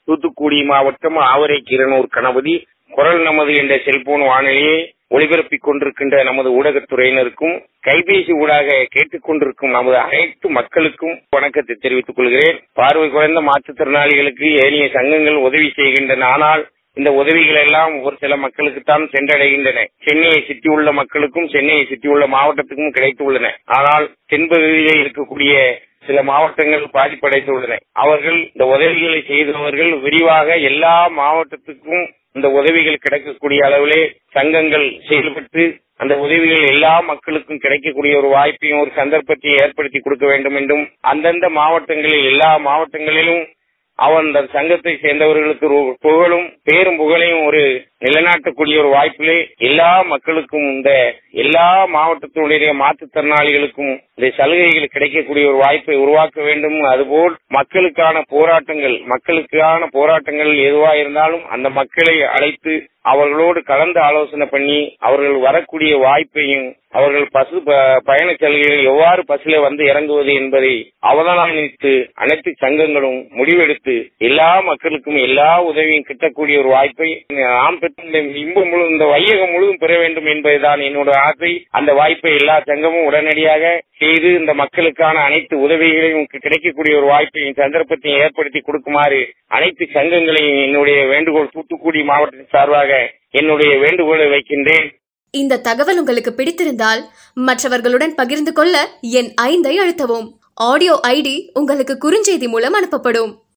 தூத்துக்குடி மாவட்டம் ஆவரை கிரணூர் கணபதி குரல் நமது என்ற செல்போன் வானொலியை ஒளிபரப்பிக் கொண்டிருக்கின்ற நமது ஊடகத்துறையினருக்கும் கைபேசி ஊடாக கேட்டுக் கொண்டிருக்கும் நமது அனைத்து மக்களுக்கும் வணக்கத்தை தெரிவித்துக் கொள்கிறேன் பார்வை குறைந்த மாற்றுத்திறனாளிகளுக்கு ஏனைய சங்கங்கள் உதவி செய்கின்றன ஆனால் இந்த உதவிகள் எல்லாம் ஒரு சில மக்களுக்குத்தான் சென்றடைகின்றன சென்னையை சுற்றியுள்ள மக்களுக்கும் சென்னையை சுற்றியுள்ள மாவட்டத்துக்கும் கிடைத்துள்ளன ஆனால் தென்பகுதியில் இருக்கக்கூடிய சில மாவட்டங்கள் பாதிப்படைந்துள்ளன அவர்கள் இந்த உதவிகளை செய்தவர்கள் விரிவாக எல்லா மாவட்டத்துக்கும் இந்த உதவிகள் கிடைக்கக்கூடிய அளவிலே சங்கங்கள் செயல்பட்டு அந்த உதவிகள் எல்லா மக்களுக்கும் கிடைக்கக்கூடிய ஒரு வாய்ப்பையும் ஒரு சந்தர்ப்பத்தையும் ஏற்படுத்தி கொடுக்க வேண்டும் என்றும் அந்தந்த மாவட்டங்களில் எல்லா மாவட்டங்களிலும் அவன் அந்த சங்கத்தை சேர்ந்தவர்களுக்கு ஒரு புகழும் பேரும் புகழையும் ஒரு நிலைநாட்டக்கூடிய ஒரு வாய்ப்பிலே எல்லா மக்களுக்கும் இந்த எல்லா மாவட்டத்தினுடைய மாற்றுத்திறனாளிகளுக்கும் இந்த சலுகைகள் கிடைக்கக்கூடிய ஒரு வாய்ப்பை உருவாக்க வேண்டும் அதுபோல் மக்களுக்கான போராட்டங்கள் மக்களுக்கான போராட்டங்கள் எதுவா இருந்தாலும் அந்த மக்களை அழைத்து அவர்களோடு கலந்து ஆலோசனை பண்ணி அவர்கள் வரக்கூடிய வாய்ப்பையும் அவர்கள் பசு பயண சலுகைகள் எவ்வாறு பஸ்ல வந்து இறங்குவது என்பதை அவதானித்து அனைத்து சங்கங்களும் முடிவெடுத்து எல்லா மக்களுக்கும் எல்லா உதவியும் கிட்டக்கூடிய ஒரு வாய்ப்பை நாம் பெற்ற இந்த இன்பம் முழு இந்த வையகம் முழுவதும் பெற வேண்டும் என்பதுதான் என்னோட ஆசை அந்த வாய்ப்பை எல்லா சங்கமும் உடனடியாக செய்து இந்த மக்களுக்கான அனைத்து உதவிகளையும் கிடைக்கக்கூடிய ஒரு வாய்ப்பையும் சந்தர்ப்பத்தையும் ஏற்படுத்தி கொடுக்குமாறு அனைத்து சங்கங்களையும் என்னுடைய வேண்டுகோள் தூத்துக்குடி மாவட்டத்தின் சார்பாக என்னுடைய வேண்டுகோளை வைக்கின்றேன் இந்த தகவல் உங்களுக்கு பிடித்திருந்தால் மற்றவர்களுடன் பகிர்ந்து கொள்ள என் ஐந்தை அழுத்தவும் ஆடியோ ஐடி உங்களுக்கு குறுஞ்செய்தி மூலம் அனுப்பப்படும்